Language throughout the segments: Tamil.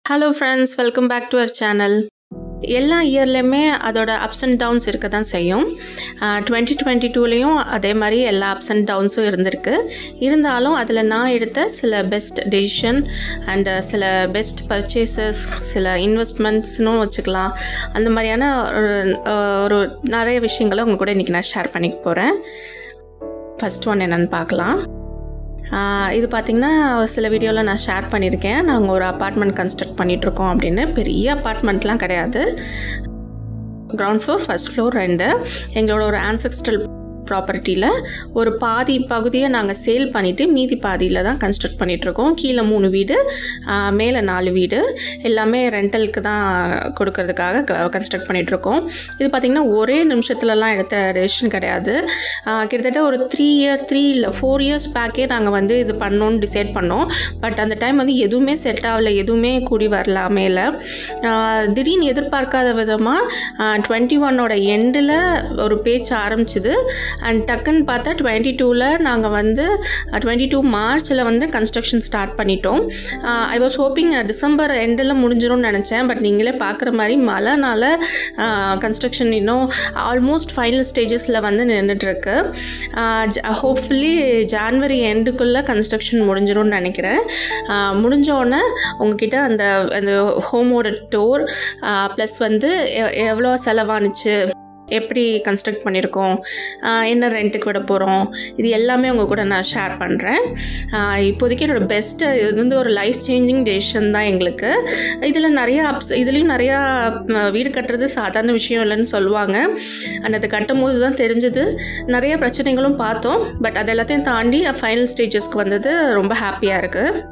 Hello friends welcome back to our channel எல்லா இயர்லேயுமே அதோட அப்ஸ் அண்ட் டவுன்ஸ் இருக்க தான் செய்யும் டுவெண்ட்டி டுவெண்ட்டி டூலேயும் அதே மாதிரி எல்லா அப்ஸ் அண்ட் டவுன்ஸும் இருந்திருக்கு இருந்தாலும் அதில் நான் எடுத்த சில பெஸ்ட் டெசிஷன் அண்டு சில பெஸ்ட் பர்ச்சேசஸ் சில இன்வெஸ்ட்மெண்ட்ஸ்னும் வச்சுக்கலாம் அந்த மாதிரியான ஒரு ஒரு நிறைய விஷயங்களை உங்கள் கூட இன்றைக்கி நான் ஷேர் பண்ணிக்க போகிறேன் ஃபஸ்ட் ஒன் என்னென்னு பார்க்கலாம் இது பார்த்திங்கன்னா சில வீடியோவில் நான் ஷேர் பண்ணியிருக்கேன் நாங்கள் ஒரு அப்பார்ட்மெண்ட் கன்ஸ்ட்ரக்ட் பண்ணிகிட்ருக்கோம் அப்படின்னு பெரிய அப்பார்ட்மெண்ட்லாம் கிடையாது கிரவுண்ட் ஃப்ளோர் ஃபஸ்ட் ஃப்ளோர் ரெண்டு எங்களோட ஒரு ஆன்செக்ஸ்ட்ரல் ப்ராப்பர்ட்டியில் ஒரு பாதி பகுதியை நாங்கள் சேல் பண்ணிவிட்டு மீதி பாதியில் தான் கன்ஸ்ட்ரக்ட் பண்ணிகிட்ருக்கோம் கீழே மூணு வீடு மேலே நாலு வீடு எல்லாமே ரெண்டலுக்கு தான் கொடுக்கறதுக்காக கன்ஸ்ட்ரக்ட் பண்ணிகிட்ருக்கோம் இது பார்த்திங்கன்னா ஒரே நிமிஷத்துலலாம் எடுத்த டெசிஷன் கிடையாது கிட்டத்தட்ட ஒரு த்ரீ இயர்ஸ் த்ரீ இல்லை ஃபோர் இயர்ஸ் பேக்கே நாங்கள் வந்து இது பண்ணோன்னு டிசைட் பண்ணோம் பட் அந்த டைம் வந்து எதுவுமே செட் ஆகலை எதுவுமே கூடி வரல மேலே திடீர்னு எதிர்பார்க்காத விதமாக டுவெண்ட்டி ஒன்னோட எண்டில் ஒரு பேச்சு ஆரம்பிச்சுது அண்ட் டக்குன்னு பார்த்தா டுவெண்ட்டி டூவில் நாங்கள் வந்து டுவெண்ட்டி டூ மார்ச்சில் வந்து கன்ஸ்ட்ரக்ஷன் ஸ்டார்ட் பண்ணிட்டோம் ஐ வாஸ் ஹோப்பிங் டிசம்பர் எண்டில் முடிஞ்சிரும்னு நினச்சேன் பட் நீங்களே பார்க்குற மாதிரி மழைனால கன்ஸ்ட்ரக்ஷன் இன்னும் ஆல்மோஸ்ட் ஃபைனல் ஸ்டேஜஸில் வந்து நின்றுட்டுருக்கு ஹோப்ஃபுல்லி ஜான்வரி எண்டுக்குள்ளே கன்ஸ்ட்ரக்ஷன் முடிஞ்சிரும்னு நினைக்கிறேன் முடிஞ்சோடனே உங்ககிட்ட அந்த அந்த ஹோமோட டோர் ப்ளஸ் வந்து எவ்வளோ செலவானுச்சு எப்படி கன்ஸ்ட்ரக்ட் பண்ணியிருக்கோம் என்ன ரெண்ட்டுக்கு விட போகிறோம் இது எல்லாமே உங்கள் கூட நான் ஷேர் பண்ணுறேன் இப்போதைக்கு என்னோடய பெஸ்ட்டு இது வந்து ஒரு லைஃப் சேஞ்சிங் டெசிஷன் தான் எங்களுக்கு இதில் நிறையா அப்ஸ் இதுலேயும் நிறையா வீடு கட்டுறது சாதாரண விஷயம் இல்லைன்னு சொல்லுவாங்க அண்ட் அதை கட்டும் போது தான் தெரிஞ்சது நிறைய பிரச்சனைகளும் பார்த்தோம் பட் அது எல்லாத்தையும் தாண்டி ஃபைனல் ஸ்டேஜஸ்க்கு வந்தது ரொம்ப ஹாப்பியாக இருக்குது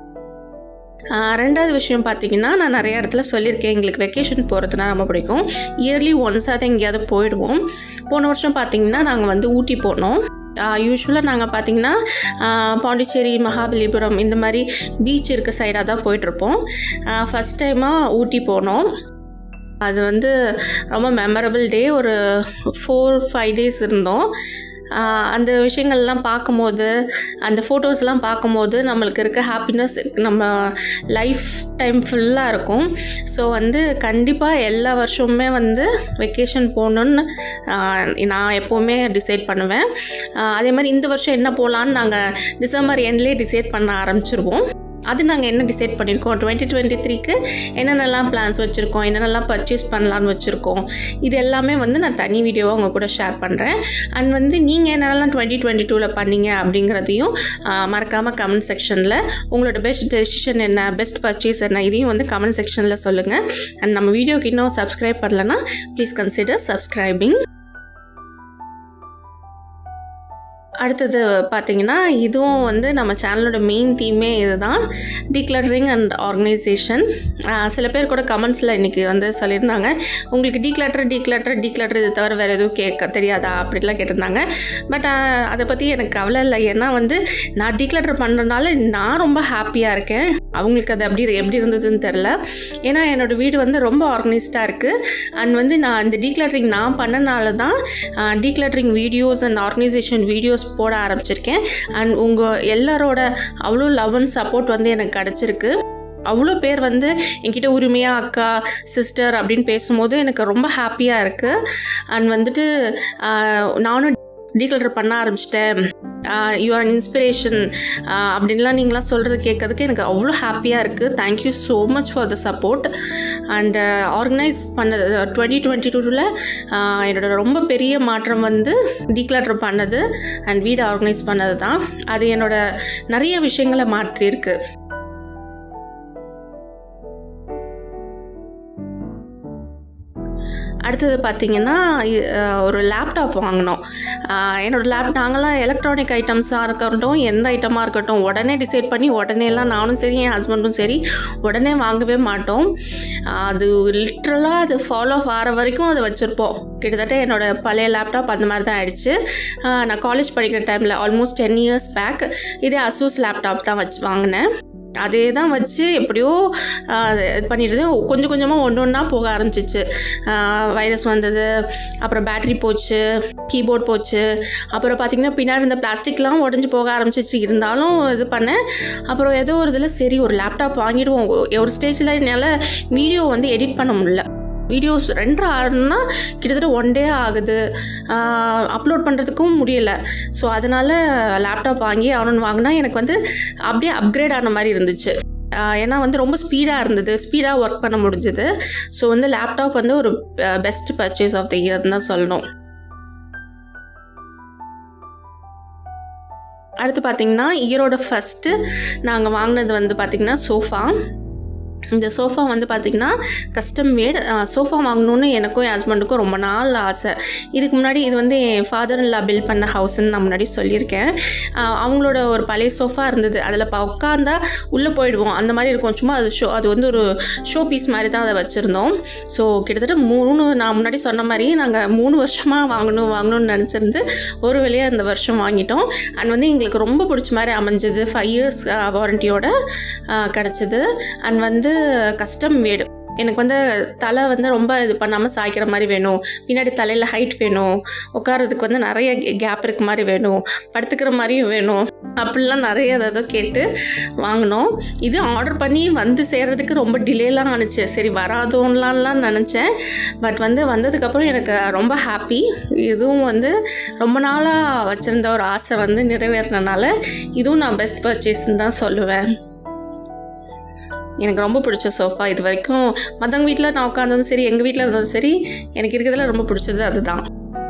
ரெண்டாவது விஷயம் பார்த்தீங்கன்னா நான் நிறைய இடத்துல சொல்லியிருக்கேன் எங்களுக்கு வெக்கேஷன் போகிறதுனா ரொம்ப பிடிக்கும் இயர்லி ஒன்ஸாவது எங்கேயாவது போயிடுவோம் போன வருஷம் பார்த்தீங்கன்னா நாங்கள் வந்து ஊட்டி போனோம் யூஸ்வலாக நாங்கள் பார்த்தீங்கன்னா பாண்டிச்சேரி மகாபலிபுரம் இந்த மாதிரி பீச் இருக்க சைடாக தான் போயிட்டுருப்போம் ஃபஸ்ட் டைமாக ஊட்டி போனோம் அது வந்து ரொம்ப மெமரபிள் டே ஒரு ஃபோர் ஃபைவ் டேஸ் இருந்தோம் அந்த விஷயங்கள்லாம் பார்க்கும்போது அந்த ஃபோட்டோஸ்லாம் பார்க்கும்போது நம்மளுக்கு இருக்க ஹாப்பினஸ் நம்ம லைஃப் டைம் ஃபுல்லாக இருக்கும் ஸோ வந்து கண்டிப்பாக எல்லா வருஷமுமே வந்து வெக்கேஷன் போகணுன்னு நான் எப்போவுமே டிசைட் பண்ணுவேன் அதே மாதிரி இந்த வருஷம் என்ன போகலான்னு நாங்கள் டிசம்பர் எண்ட்லேயே டிசைட் பண்ண ஆரம்பிச்சிருவோம் அது நாங்கள் என்ன டிசைட் பண்ணியிருக்கோம் டுவெண்ட்டி டுவெண்ட்டி த்ரீக்கு என்னென்னலாம் பிளான்ஸ் வச்சுருக்கோம் என்னென்னலாம் பர்ச்சேஸ் பண்ணலான்னு வச்சுருக்கோம் இது எல்லாமே வந்து நான் தனி வீடியோவாக உங்கள் கூட ஷேர் பண்ணுறேன் அண்ட் வந்து நீங்கள் என்னென்னலாம் டுவெண்ட்டி டுவெண்ட்டி டூவில் பண்ணீங்க அப்படிங்கிறதையும் மறக்காமல் கமெண்ட் செக்ஷனில் உங்களோட பெஸ்ட் டெசிஷன் என்ன பெஸ்ட் பர்ச்சேஸ் என்ன இதையும் வந்து கமெண்ட் செக்ஷனில் சொல்லுங்கள் அண்ட் நம்ம வீடியோக்கு இன்னும் சப்ஸ்கிரைப் பண்ணலன்னா ப்ளீஸ் கன்சிடர் சப்ஸ்கிரைபிங் அடுத்தது பார்த்தீங்கன்னா இதுவும் வந்து நம்ம சேனலோட மெயின் தீமே இதுதான் டீக்ளட்டரிங் அண்ட் ஆர்கனைசேஷன் சில பேர் கூட கமெண்ட்ஸில் இன்றைக்கி வந்து சொல்லியிருந்தாங்க உங்களுக்கு டீக்ளட்டர் டீக்ளட்டர் டீக்ளட்டர் இது தவிர வேறு எதுவும் கேட்க தெரியாதா அப்படிலாம் கேட்டிருந்தாங்க பட் அதை பற்றி எனக்கு கவலை இல்லை ஏன்னா வந்து நான் டீக்ளட்டர் பண்ணுறதுனால நான் ரொம்ப ஹாப்பியாக இருக்கேன் அவங்களுக்கு அது அப்படி எப்படி இருந்ததுன்னு தெரில ஏன்னா என்னோடய வீடு வந்து ரொம்ப ஆர்கனைஸ்டாக இருக்குது அண்ட் வந்து நான் இந்த டீக்ளட்டரிங் நான் பண்ணனால தான் decluttering videos and organisation videos போட ஆரம்பிச்சிருக்கேன் அண்ட் உங்கள் எல்லாரோட அவ்வளோ லவ் அண்ட் சப்போர்ட் வந்து எனக்கு கிடச்சிருக்கு அவ்வளோ பேர் வந்து என்கிட்ட உரிமையாக அக்கா சிஸ்டர் அப்படின்னு பேசும்போது எனக்கு ரொம்ப ஹாப்பியாக இருக்குது அண்ட் வந்துட்டு நானும் டீக்ளட்டர் பண்ண ஆரம்பிச்சிட்டேன் யூ ஆர் இன்ஸ்பிரேஷன் அப்படின்லாம் நீங்களாம் சொல்கிறது கேட்கறதுக்கு எனக்கு அவ்வளோ ஹாப்பியாக இருக்குது thank you so much for the support and organise பண்ணது டுவெண்ட்டி டுவெண்ட்டி டூவில் என்னோட ரொம்ப பெரிய மாற்றம் வந்து டீக்ளட்டர் பண்ணது அண்ட் வீடு ஆர்கனைஸ் பண்ணது தான் அது என்னோட நிறைய விஷயங்களை மாற்றியிருக்கு அடுத்தது பார்த்திங்கன்னா ஒரு லேப்டாப் வாங்கினோம் என்னோடய லேப் நாங்களாம் எலக்ட்ரானிக் ஐட்டம்ஸாக இருக்கட்டும் எந்த ஐட்டமாக இருக்கட்டும் உடனே டிசைட் பண்ணி உடனேலாம் நானும் சரி என் ஹஸ்பண்டும் சரி உடனே வாங்கவே மாட்டோம் அது லிட்ரலாக அது ஃபாலோ ஆகிற வரைக்கும் அதை வச்சுருப்போம் கிட்டத்தட்ட என்னோடய பழைய லேப்டாப் அந்த மாதிரி தான் ஆயிடுச்சு நான் காலேஜ் படிக்கிற டைமில் ஆல்மோஸ்ட் டென் இயர்ஸ் பேக் இதே அசூஸ் லேப்டாப் தான் வச்சு வாங்கினேன் அதே தான் வச்சு எப்படியோ ஆஹ், இது பண்ணிட்டு இருந்தேன். கொஞ்சம் கொஞ்சமாக ஒன்று ஒன்றா போக ஆரம்பிச்சிச்சு வைரஸ் வந்தது அப்புறம் பேட்டரி போச்சு கீபோர்ட் போச்சு அப்புறம் பார்த்திங்கன்னா பின்னாடி இந்த பிளாஸ்டிக்லாம் உடஞ்சி போக ஆரம்பிச்சிச்சு இருந்தாலும் இது பண்ணேன் அப்புறம் ஏதோ ஒரு இதில் சரி ஒரு லேப்டாப் வாங்கிடுவோம் ஒரு ஸ்டேஜில் என்னால் வீடியோ வந்து எடிட் பண்ண முடியல வீடியோஸ் ரெண்டு ஆறுனா கிட்டத்தட்ட ஒன் டே ஆகுது அப்லோட் பண்ணுறதுக்கும் முடியலை ஸோ அதனால் லேப்டாப் வாங்கி அவனு வாங்கினா எனக்கு வந்து அப்படியே அப்கிரேட் ஆன மாதிரி இருந்துச்சு ஆஹ் ஏன்னா வந்து ரொம்ப ஸ்பீடாக இருந்தது ஸ்பீடாக ஒர்க் பண்ண முடிஞ்சது ஸோ வந்து லேப்டாப் வந்து ஒரு பெஸ்ட் பர்ச்சேஸ் ஆஃப் த இயர்னு தான் சொல்லணும் அடுத்து பார்த்தீங்கன்னா இயரோட ஃபஸ்ட்டு நாங்கள் வாங்கினது வந்து பார்த்திங்கன்னா சோஃபா இந்த சோஃபா வந்து பார்த்திங்கன்னா கஸ்டம் மேட் சோஃபா வாங்கணுன்னு எனக்கும் என் ஹஸ்பண்டுக்கும் ரொம்ப நாள் ஆசை இதுக்கு முன்னாடி இது வந்து என் ஃபாதர் இல்லா பில் பண்ண ஹவுஸ்ன்னு நான் முன்னாடி சொல்லியிருக்கேன் ஆஹ் அவங்களோட ஒரு பழைய சோஃபா இருந்தது அதில் இப்போ உட்காந்தா உள்ளே போயிடுவோம் அந்த மாதிரி இருக்கும் சும்மா அது ஷோ அது வந்து ஒரு ஷோ பீஸ் மாதிரி தான் அதை வச்சுருந்தோம் ஸோ கிட்டத்தட்ட மூணு நான் முன்னாடி சொன்ன மாதிரி நாங்கள் மூணு வருஷமாக வாங்கணும் வாங்கணும்னு நினச்சிருந்து ஒரு வழியாக இந்த வருஷம் வாங்கிட்டோம் அண்ட் வந்து எங்களுக்கு ரொம்ப பிடிச்ச மாதிரி அமைஞ்சது ஃபைவ் இயர்ஸ் வாரண்டியோட கிடச்சிது அண்ட் வந்து கஸ்டம் மேடு எனக்கு வந்து தலை வந்து ரொம்ப இது பண்ணாமல் சாய்க்கிற மாதிரி வேணும் பின்னாடி தலையில் ஹைட் வேணும் உட்காரதுக்கு வந்து நிறைய கேப் இருக்க மாதிரி வேணும் படுத்துக்கிற மாதிரியும் வேணும் அப்படிலாம் நிறைய ஏதோ கேட்டு வாங்கினோம் இது ஆர்டர் பண்ணி வந்து சேர்றதுக்கு ரொம்ப டிலேலாம் ஆணுச்சு சரி வராதோன்லாம்லாம் நினச்சேன் பட் வந்து வந்ததுக்கப்புறம் எனக்கு ரொம்ப ஹாப்பி இதுவும் வந்து ரொம்ப நாளாக வச்சுருந்த ஒரு ஆசை வந்து நிறைவேறினனால இதுவும் நான் பெஸ்ட் பர்ச்சேஸ்ன்னு தான் சொல்லுவேன் எனக்கு ரொம்ப பிடிச்ச சோஃபா இது வரைக்கும் மற்றவங்க வீட்டில் நான் உட்காந்ததும் சரி எங்கள் வீட்டில் இருந்ததும் சரி எனக்கு இருக்கிறதுல ரொம்ப பிடிச்சது அதுதான்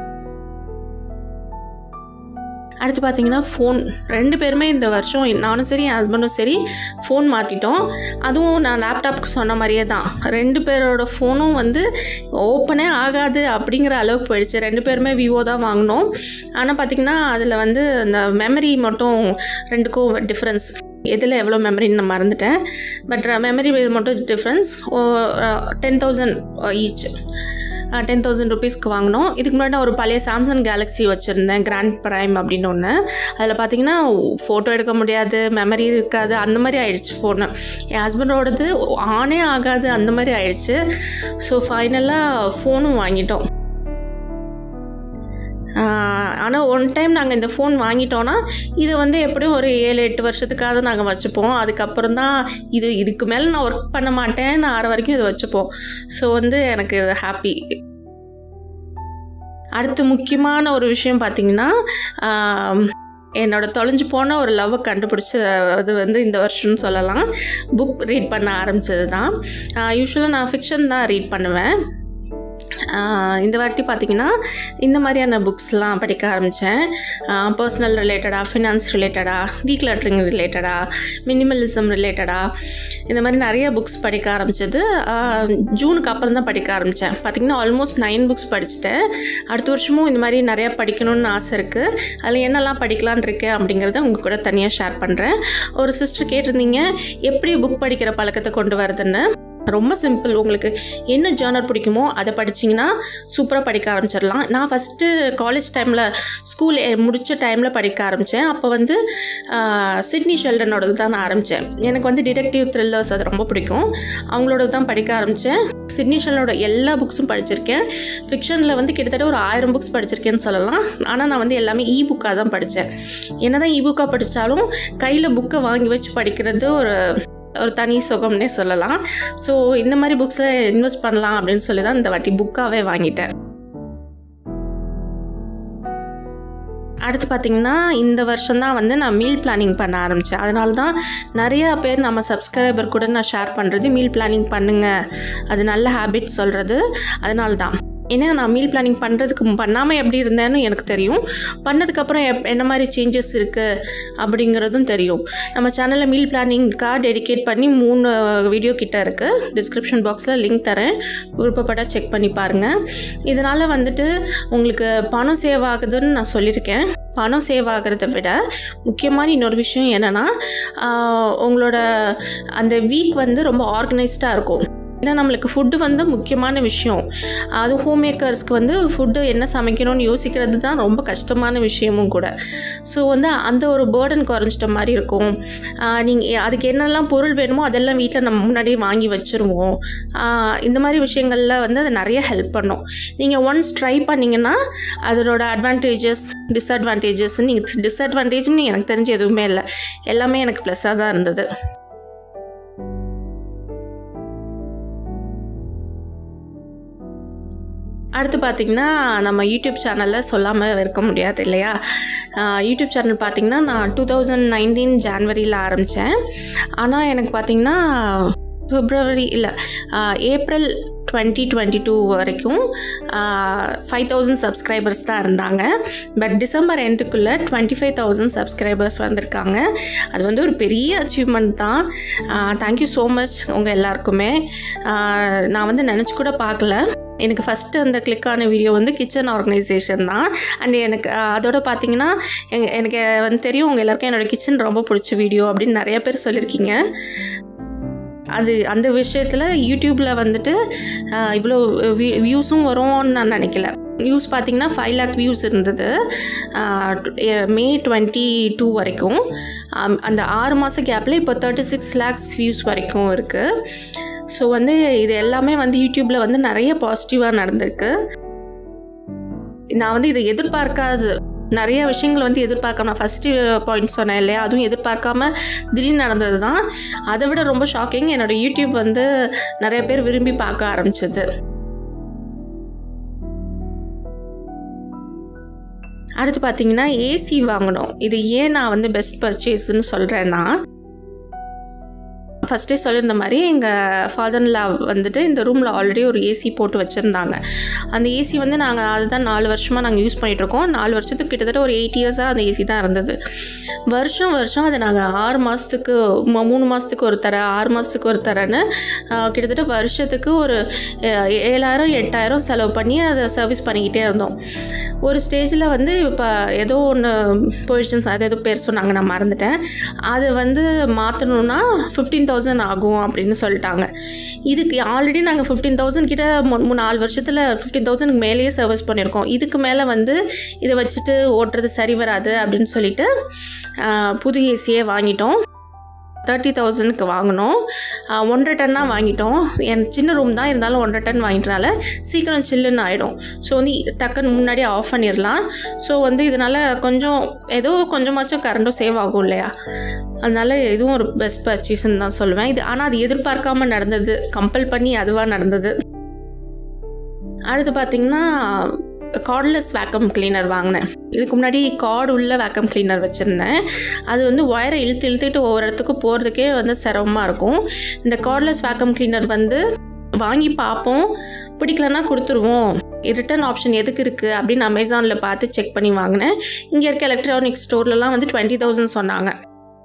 அடுத்து பார்த்தீங்கன்னா ஃபோன் ரெண்டு பேருமே இந்த வருஷம் நானும் சரி என் ஹஸ்பண்டும் சரி ஃபோன் மாற்றிட்டோம் அதுவும் நான் லேப்டாப்க்கு சொன்ன மாதிரியே தான் ரெண்டு பேரோட ஃபோனும் வந்து ஓப்பனே ஆகாது அப்படிங்கிற அளவுக்கு போயிடுச்சு ரெண்டு பேருமே விவோ தான் வாங்கினோம் ஆனால் பார்த்திங்கன்னா அதில் வந்து அந்த மெமரி மட்டும் ரெண்டுக்கும் டிஃப்ரென்ஸ் எதில் எவ்வளோ மெமரின்னு நான் மறந்துட்டேன் பட் மெமரி மட்டும் difference ten thousand each ten thousand ருபீஸ்க்கு வாங்கினோம் இதுக்கு முன்னாடி நான் ஒரு பழைய சாம்சங் கேலக்ஸி வச்சுருந்தேன் கிராண்ட் ப்ரைம் அப்படின்னு ஒன்று அதில் பார்த்தீங்கன்னா ஃபோட்டோ எடுக்க முடியாது மெமரி இருக்காது அந்த மாதிரி ஆயிடுச்சு ஃபோனு என் ஹஸ்பண்டோடது ஆனே ஆகாது அந்த மாதிரி ஆயிடுச்சு ஸோ ஃபைனலாக ஃபோனும் வாங்கிட்டோம் ஆனால் ஒன் டைம் நாங்கள் இந்த ஃபோன் வாங்கிட்டோன்னா இது வந்து எப்படியும் ஒரு ஏழு எட்டு வருஷத்துக்காவது நாங்கள் வச்சுப்போம் அதுக்கப்புறம் தான் இது இதுக்கு மேலே நான் ஒர்க் பண்ண மாட்டேன் நான் ஆறு வரைக்கும் இது வச்சுப்போம் ஸோ வந்து எனக்கு இது ஹாப்பி அடுத்து முக்கியமான ஒரு விஷயம் பார்த்திங்கன்னா என்னோட தொலைஞ்சு போன ஒரு லவ்வை கண்டுபிடிச்ச அது வந்து இந்த வருஷம்னு சொல்லலாம் புக் ரீட் பண்ண ஆரம்பித்தது தான் யூஸ்வலாக நான் ஃபிக்ஷன் தான் ரீட் பண்ணுவேன் இந்த வாட்டி பார்த்திங்கன்னா இந்த மாதிரியான புக்ஸ்லாம் படிக்க ஆரம்பித்தேன் பர்சனல் ரிலேட்டடாக ஃபினான்ஸ் ரிலேட்டடாக டீக்லட்டரிங் ரிலேட்டடாக மினிமலிசம் ரிலேட்டடாக இந்த மாதிரி நிறைய புக்ஸ் படிக்க ஆரம்பித்தது ஜூனுக்கு அப்புறம் தான் படிக்க ஆரம்பித்தேன் பார்த்திங்கன்னா ஆல்மோஸ்ட் நைன் புக்ஸ் படிச்சுட்டேன் அடுத்த வருஷமும் இந்த மாதிரி நிறையா படிக்கணும்னு ஆசை இருக்குது அதில் என்னெல்லாம் படிக்கலான் இருக்கேன் அப்படிங்கிறத உங்கள் கூட தனியாக ஷேர் பண்ணுறேன் ஒரு சிஸ்டர் கேட்டிருந்தீங்க எப்படி புக் படிக்கிற பழக்கத்தை கொண்டு வருதுன்னு ரொம்ப சிம்பிள் உங்களுக்கு என்ன ஜேர்னர் பிடிக்குமோ அதை படிச்சிங்கன்னா சூப்பராக படிக்க ஆரம்பிச்சிடலாம் நான் ஃபஸ்ட்டு காலேஜ் டைமில் ஸ்கூல் முடித்த டைமில் படிக்க ஆரம்பித்தேன் அப்போ வந்து சிட்னி ஷெல்டனோடது தான் நான் ஆரம்பித்தேன் எனக்கு வந்து டிடெக்டிவ் த்ரில்லர்ஸ் அது ரொம்ப பிடிக்கும் அவங்களோட தான் படிக்க ஆரம்பித்தேன் சிட்னி ஷெல்லனோட எல்லா புக்ஸும் படிச்சிருக்கேன் ஃபிக்ஷனில் வந்து கிட்டத்தட்ட ஒரு ஆயிரம் புக்ஸ் படிச்சிருக்கேன்னு சொல்லலாம் ஆனால் நான் வந்து எல்லாமே இ புக்காக தான் படித்தேன் என்ன தான் இ புக்காக படித்தாலும் கையில் புக்கை வாங்கி வச்சு படிக்கிறது ஒரு ஒரு தனி சுகம்னே சொல்லலாம் ஸோ இந்த மாதிரி புக்ஸில் இன்வெஸ்ட் பண்ணலாம் அப்படின்னு சொல்லி தான் இந்த வாட்டி புக்காகவே வாங்கிட்டேன் அடுத்து பார்த்திங்கன்னா இந்த வருஷம்தான் வந்து நான் மீல் பிளானிங் பண்ண ஆரம்பித்தேன் அதனால தான் நிறையா பேர் நம்ம சப்ஸ்கிரைபர் கூட நான் ஷேர் பண்ணுறது மீல் பிளானிங் பண்ணுங்கள் அது நல்ல ஹேபிட் சொல்கிறது அதனால தான் ஏன்னா நான் மீல் பிளானிங் பண்ணுறதுக்கு பண்ணாமல் எப்படி இருந்தேன்னு எனக்கு தெரியும் பண்ணதுக்கப்புறம் எப் என்ன மாதிரி சேஞ்சஸ் இருக்குது அப்படிங்கிறதும் தெரியும் நம்ம சேனலில் மீல் பிளானிங்க்காக டெடிகேட் பண்ணி மூணு வீடியோ கிட்ட இருக்குது டிஸ்கிரிப்ஷன் பாக்ஸில் லிங்க் தரேன் விருப்பப்பட்டால் செக் பண்ணி பாருங்கள் இதனால் வந்துட்டு உங்களுக்கு பணம் சேவ் ஆகுதுன்னு நான் சொல்லியிருக்கேன் பணம் சேவ் ஆகிறத விட முக்கியமான இன்னொரு விஷயம் என்னென்னா உங்களோட அந்த வீக் வந்து ரொம்ப ஆர்கனைஸ்டாக இருக்கும் ஏன்னா நம்மளுக்கு ஃபுட்டு வந்து முக்கியமான விஷயம் அது ஹோம் மேக்கர்ஸ்க்கு வந்து ஃபுட்டு என்ன சமைக்கணும்னு யோசிக்கிறது தான் ரொம்ப கஷ்டமான விஷயமும் கூட ஸோ வந்து அந்த ஒரு பேர்டன் குறைஞ்சிட்ட மாதிரி இருக்கும் நீங்கள் அதுக்கு என்னெல்லாம் பொருள் வேணுமோ அதெல்லாம் வீட்டில் நம்ம முன்னாடியே வாங்கி வச்சுருவோம் ஆஹ் இந்த மாதிரி விஷயங்களில் வந்து அது நிறைய ஹெல்ப் பண்ணும் நீங்கள் ஒன்ஸ் ட்ரை பண்ணிங்கன்னா அதோட அட்வான்டேஜஸ் டிஸ்அட்வான்டேஜஸ் நீங்கள் டிஸ்அட்வான்டேஜ்னு எனக்கு தெரிஞ்சு எதுவுமே இல்லை எல்லாமே எனக்கு ப்ளஸ்ஸாக தான் இருந்தது அடுத்து பார்த்திங்கன்னா நம்ம யூடியூப் சேனலில் சொல்லாமல் இருக்க முடியாது இல்லையா ஆஹ் யூடியூப் சேனல் பார்த்திங்கன்னா நான் டூ தௌசண்ட் நைன்டீன் ஜான்வரியில் ஆரம்பித்தேன் ஆனால் எனக்கு பார்த்திங்கன்னா பிப்ரவரி இல்லை ஏப்ரல் டுவெண்ட்டி டுவெண்ட்டி டூ வரைக்கும் ஃபைவ் தௌசண்ட் சப்ஸ்கிரைபர்ஸ் தான் இருந்தாங்க பட் டிசம்பர் எண்டுக்குள்ளே டுவெண்ட்டி ஃபைவ் தௌசண்ட் சப்ஸ்கிரைபர்ஸ் வந்திருக்காங்க அது வந்து ஒரு பெரிய அச்சீவ்மெண்ட் தான் தேங்க்யூ ஸோ மச் உங்கள் எல்லாருக்குமே ஆஹ் நான் வந்து நினச்சி கூட பார்க்கல எனக்கு ஃபஸ்ட்டு அந்த கிளிக் ஆன வீடியோ வந்து கிச்சன் ஆர்கனைசேஷன் தான் அண்ட் எனக்கு அஹ், அதோட பார்த்தீங்கன்னா எங்க எனக்கு வந்து தெரியும் உங்கள் எல்லாருக்கும் என்னோடய கிச்சன் ரொம்ப பிடிச்ச வீடியோ அப்படின்னு நிறைய பேர் சொல்லியிருக்கீங்க அது அந்த விஷயத்தில் யூடியூப்பில் வந்துட்டு அஹ், இவ்வளோ வியூஸும் வரும்னு நான் நினைக்கல வியூஸ் பார்த்தீங்கன்னா ஃபைவ் லேக் வியூஸ் இருந்தது மே டுவெண்ட்டி டூ வரைக்கும் ஆம், அந்த ஆறு மாத கேப்பில் இப்போ தேர்ட்டி சிக்ஸ் லேக்ஸ் வியூஸ் வரைக்கும் இருக்குது ஸோ வந்து இது எல்லாமே வந்து யூடியூப்பில் வந்து நிறைய பாசிட்டிவாக நடந்திருக்கு நான் வந்து இதை எதிர்பார்க்காது நிறைய விஷயங்கள் வந்து எதிர்பார்க்காம நான் ஃபஸ்ட்டு பாயிண்ட் சொன்னேன் இல்லையா அதுவும் எதிர்பார்க்காம திடீர்னு நடந்தது தான் அதை விட ரொம்ப ஷாக்கிங் என்னோடய யூடியூப் வந்து நிறைய பேர் விரும்பி பார்க்க ஆரம்பிச்சது அடுத்து பார்த்தீங்கன்னா ஏசி வாங்கணும் இது ஏன் நான் வந்து பெஸ்ட் பர்ச்சேஸ்ன்னு சொல்கிறேன்னா ஃபஸ்ட்டே சொல்லியிருந்த மாதிரி எங்கள் ஃபாதர்ல வந்துட்டு இந்த ரூமில் ஆல்ரெடி ஒரு ஏசி போட்டு வச்சுருந்தாங்க அந்த ஏசி வந்து நாங்கள் அதுதான் நாலு வருஷமாக நாங்கள் யூஸ் பண்ணிகிட்ருக்கோம் நாலு வருஷத்துக்கு கிட்டத்தட்ட ஒரு எயிட் இயர்ஸாக அந்த ஏசி தான் இருந்தது வருஷம் வருஷம் அதை நாங்கள் ஆறு மாதத்துக்கு மூணு மாதத்துக்கு ஒரு தர ஆறு மாதத்துக்கு ஒரு தரன்னு ஆஹ், கிட்டத்தட்ட வருஷத்துக்கு ஒரு அஹ், ஏழாயிரம் எட்டாயிரம் செலவு பண்ணி அதை சர்வீஸ் பண்ணிக்கிட்டே இருந்தோம் ஒரு ஸ்டேஜில் வந்து இப்போ ஏதோ ஒன்று பொசிஷன்ஸ் அது ஏதோ பேர் சொன்னாங்க நான் மறந்துட்டேன் அது வந்து மாற்றணுன்னா ஃபிஃப்டீன் தௌசண்ட் ஆகும் அப்படின்னு சொல்லிட்டாங்க இதுக்கு ஆல்ரெடி நாங்கள் ஃபிஃப்டீன் தௌசண்ட் கிட்ட மூ- மூணு நாலு வருஷத்தில் ஃபிஃப்டீன் தௌசண்ட்க்கு மேலேயே சர்வீஸ் பண்ணியிருக்கோம் இதுக்கு மேலே வந்து இதை வச்சுட்டு ஓட்டுறது சரி வராது அப்படின்னு சொல்லிட்டு ஆஹ், புது ஏசியே வாங்கிட்டோம் தேர்ட்டி தௌசண்ட்க்கு வாங்கினோம் ஆஹ், ஒன்றரை டன்னாக வாங்கிட்டோம் என் சின்ன ரூம் தான் இருந்தாலும் ஒன்றரை டன் வாங்கிட்டனால சீக்கிரம் சில்லுன்னு ஆகிடும் ஸோ வந்து டக்குன்னு முன்னாடியே ஆஃப் பண்ணிடலாம் ஸோ வந்து இதனால் கொஞ்சம் ஏதோ கொஞ்சமாச்சும் கரண்ட்டும் சேவ் ஆகும் இல்லையா அதனால இதுவும் ஒரு பெஸ்ட் பர்ச்சேஸ்ன்னு தான் சொல்லுவேன் இது ஆனால் அது எதிர்பார்க்காம நடந்தது கம்பல் பண்ணி அதுவாக நடந்தது அடுத்து பார்த்திங்கன்னா கார்ட்லெஸ் வேக்கம் கிளீனர் வாங்கினேன் இதுக்கு முன்னாடி கார்டு உள்ள வேக்கம் கிளீனர் வச்சுருந்தேன் அது வந்து ஒயரை இழுத்து இழுத்துட்டு ஒவ்வொரு இடத்துக்கு போகிறதுக்கே வந்து சிரமமாக இருக்கும் இந்த கார்ட்லெஸ் வேக்கம் கிளீனர் வந்து வாங்கி பார்ப்போம் பிடிக்கலன்னா கொடுத்துருவோம் ரிட்டர்ன் ஆப்ஷன் எதுக்கு இருக்குது அப்படின்னு அமேசானில் பார்த்து செக் பண்ணி வாங்கினேன் இங்கே இருக்க எலக்ட்ரானிக் ஸ்டோர்லலாம் வந்து டுவெண்ட்டி தௌசண்ட் சொன்னாங்க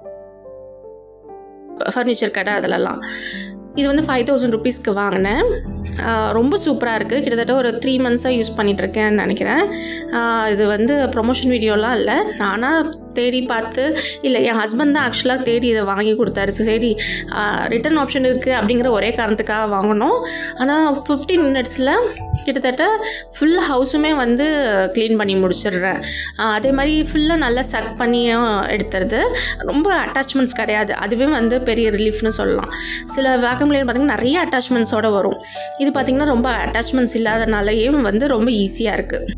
ஃபர்னிச்சர் கடை அதிலலாம் இது வந்து ஃபைவ் தௌசண்ட் ருபீஸ்க்கு வாங்கினேன் ஆஹ் ரொம்ப சூப்பராக இருக்குது கிட்டத்தட்ட ஒரு த்ரீ மந்த்ஸாக யூஸ் பண்ணிகிட்ருக்கேன்னு நினைக்கிறேன் ஆஹ் இது வந்து ப்ரொமோஷன் வீடியோலாம் இல்லை நானாக தேடி பார்த்து இல்லை என் ஹஸ்பண்ட் தான் ஆக்சுவலாக தேடி இதை வாங்கி கொடுத்தாரு சரி ரிட்டர்ன் ஆப்ஷன் இருக்குது அப்படிங்கிற ஒரே காரணத்துக்காக வாங்கினோம் ஆனால் ஃபிஃப்டீன் மினிட்ஸில் கிட்டத்தட்ட ஃபுல் ஹவுஸுமே வந்து க்ளீன் பண்ணி முடிச்சிடுறேன் ஆஹ் அதே மாதிரி ஃபுல்லாக நல்லா சக் பண்ணியும் எடுத்துருது ரொம்ப அட்டாச்மெண்ட்ஸ் கிடையாது அதுவே வந்து பெரிய ரிலீஃப்னு சொல்லலாம் சில வேக்கம் கிளீனர் பார்த்திங்கன்னா நிறைய அட்டாச்மெண்ட்ஸோடு வரும் இது பார்த்திங்கன்னா ரொம்ப அட்டாச்மெண்ட்ஸ் இல்லாதனாலேயே வந்து ரொம்ப ஈஸியாக இருக்குது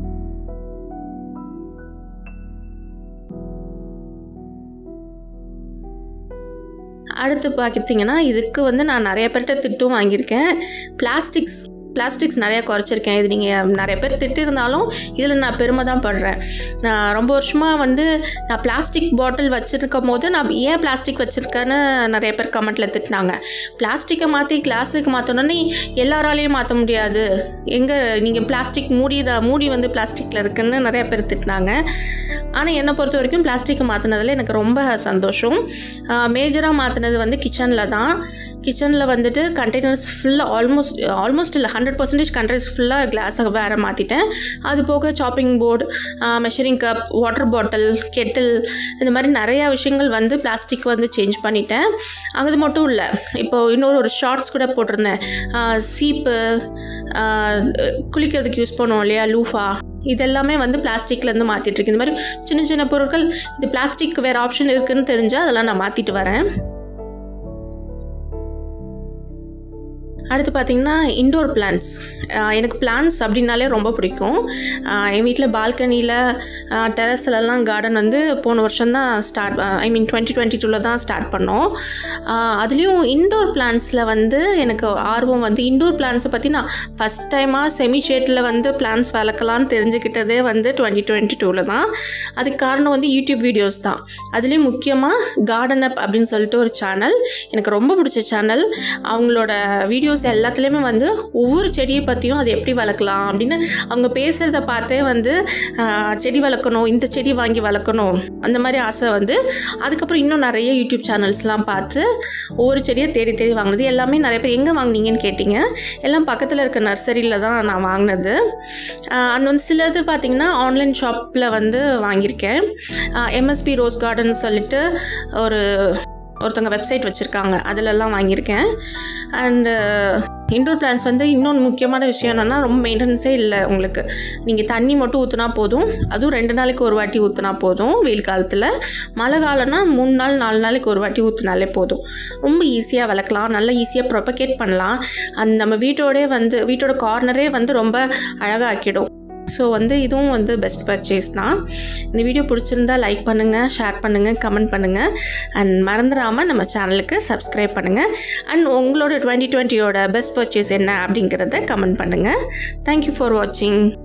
அடுத்து பார்த்திங்கன்னா இதுக்கு வந்து நான் நிறைய பேர்கிட்ட திட்டும் வாங்கியிருக்கேன் பிளாஸ்டிக்ஸ் பிளாஸ்டிக்ஸ் நிறையா குறைச்சிருக்கேன் இது நீங்கள் நிறைய பேர் திட்டிருந்தாலும் இதில் நான் பெருமை தான் படுறேன் நான் ரொம்ப வருஷமாக வந்து நான் பிளாஸ்டிக் பாட்டில் வச்சுருக்கும் போது நான் ஏன் பிளாஸ்டிக் வச்சுருக்கேன்னு நிறைய பேர் கமெண்ட்டில் திட்டினாங்க பிளாஸ்டிக்கை மாற்றி கிளாஸுக்கு மாற்றணுன்னு எல்லாராலையும் மாற்ற முடியாது எங்கே நீங்கள் பிளாஸ்டிக் மூடி தான் மூடி வந்து பிளாஸ்டிக்கில் இருக்குன்னு நிறைய பேர் திட்டினாங்க ஆனால் என்னை பொறுத்த வரைக்கும் பிளாஸ்டிக்கை மாற்றினதில் எனக்கு ரொம்ப சந்தோஷம் மேஜராக மாற்றினது வந்து கிச்சனில் தான் கிச்சனில் வந்துட்டு கண்டெய்னர்ஸ் ஃபுல்லாக ஆல்மோஸ்ட் ஆல்மோஸ்ட் இல்லை ஹண்ட்ரட் பர்சன்டேஜ் கண்டெய்னர்ஸ் ஃபுல்லாக கிளாஸை வேறு மாற்றிட்டேன் அது போக chopping board measuring cup water bottle kettle இந்த மாதிரி நிறையா விஷயங்கள் வந்து பிளாஸ்டிக் வந்து சேஞ்ச் பண்ணிட்டேன் அது மட்டும் இல்லை இப்போது இன்னொரு ஒரு ஷார்ட்ஸ் கூட போட்டிருந்தேன் சீப்பு குளிக்கிறதுக்கு யூஸ் பண்ணுவோம் இல்லையா லூஃபா இதெல்லாமே வந்து பிளாஸ்டிக்லேருந்து மாற்றிட்டுருக்கு இந்த மாதிரி சின்ன சின்ன பொருட்கள் இது பிளாஸ்டிக் வேறு ஆப்ஷன் இருக்குதுன்னு தெரிஞ்சால் அதெல்லாம் நான் மாற்றிட்டு வரேன் அடுத்து பார்த்திங்கன்னா இண்டோர் பிளான்ட்ஸ் எனக்கு பிளான்ட்ஸ் அப்படின்னாலே ரொம்ப பிடிக்கும் என் வீட்டில் பால்கனியில் டெரஸ்லலாம் கார்டன் வந்து போன வருஷம் தான் start I mean twenty twenty டூவில் தான் ஸ்டார்ட் பண்ணோம் அதுலேயும் இண்டோர் பிளான்ட்ஸில் வந்து எனக்கு ஆர்வம் வந்து இண்டோர் பிளான்ட்ஸை பற்றி நான் ஃபஸ்ட் டைமாக செமி ஷேட்டில் வந்து பிளான்ட்ஸ் வளர்க்கலான்னு தெரிஞ்சுக்கிட்டதே வந்து டுவெண்ட்டி டுவெண்ட்டி டூவில் தான் அதுக்கு காரணம் வந்து யூடியூப் வீடியோஸ் தான் அதுலேயும் முக்கியமாக கார்டன் அப் அப்படின்னு சொல்லிட்டு ஒரு சேனல் எனக்கு ரொம்ப பிடிச்ச சேனல் அவங்களோட வீடியோஸ் எல்லாத்துலேயுமே வந்து ஒவ்வொரு செடியை பற்றியும் அது எப்படி வளர்க்கலாம் அப்படின்னு அவங்க பேசுகிறத பார்த்தே வந்து செடி வளர்க்கணும் இந்த செடி வாங்கி வளர்க்கணும் அந்த மாதிரி ஆசை வந்து அதுக்கப்புறம் இன்னும் நிறைய யூடியூப் சேனல்ஸ்லாம் பார்த்து ஒவ்வொரு செடியை தேடி தேடி வாங்கினது எல்லாமே நிறைய பேர் எங்கே வாங்கினீங்கன்னு கேட்டிங்க எல்லாம் பக்கத்தில் இருக்க நர்சரியில் தான் நான் வாங்கினது அண்ட் வந்து சிலது பார்த்திங்கன்னா ஆன்லைன் ஷாப்பில் வந்து வாங்கியிருக்கேன் எம்எஸ்பி ரோஸ் கார்டன் சொல்லிட்டு ஒரு ஒருத்தவங்க வெப்சைட் வச்சுருக்காங்க அதிலெல்லாம் வாங்கியிருக்கேன் அண்டு இண்டோர் பிளான்ஸ் வந்து இன்னொன்று முக்கியமான விஷயம் என்னென்னா ரொம்ப மெயின்டெனன்ஸே இல்லை உங்களுக்கு நீங்கள் தண்ணி மட்டும் ஊற்றினா போதும் அதுவும் ரெண்டு நாளைக்கு ஒரு வாட்டி ஊற்றினா போதும் வெயில் காலத்தில் மழை காலம்னா மூணு நாள் நாலு நாளைக்கு ஒரு வாட்டி ஊற்றினாலே போதும் ரொம்ப ஈஸியாக வளர்க்கலாம் நல்லா ஈஸியாக ப்ரொபகேட் பண்ணலாம் அந்த நம்ம வீட்டோடே வந்து வீட்டோட கார்னரே வந்து ரொம்ப அழகாக ஆக்கிடும் ஸோ வந்து இதுவும் வந்து பெஸ்ட் பர்ச்சேஸ் தான் இந்த வீடியோ பிடிச்சிருந்தா லைக் பண்ணுங்கள் ஷேர் பண்ணுங்கள் கமெண்ட் பண்ணுங்கள் அண்ட் மறந்துடாமல் நம்ம சேனலுக்கு சப்ஸ்கிரைப் பண்ணுங்கள் அண்ட் உங்களோட டுவெண்ட்டி டுவெண்ட்டியோட பெஸ்ட் பர்ச்சேஸ் என்ன அப்படிங்கிறத கமெண்ட் பண்ணுங்கள் தேங்க்யூ ஃபார் வாட்சிங்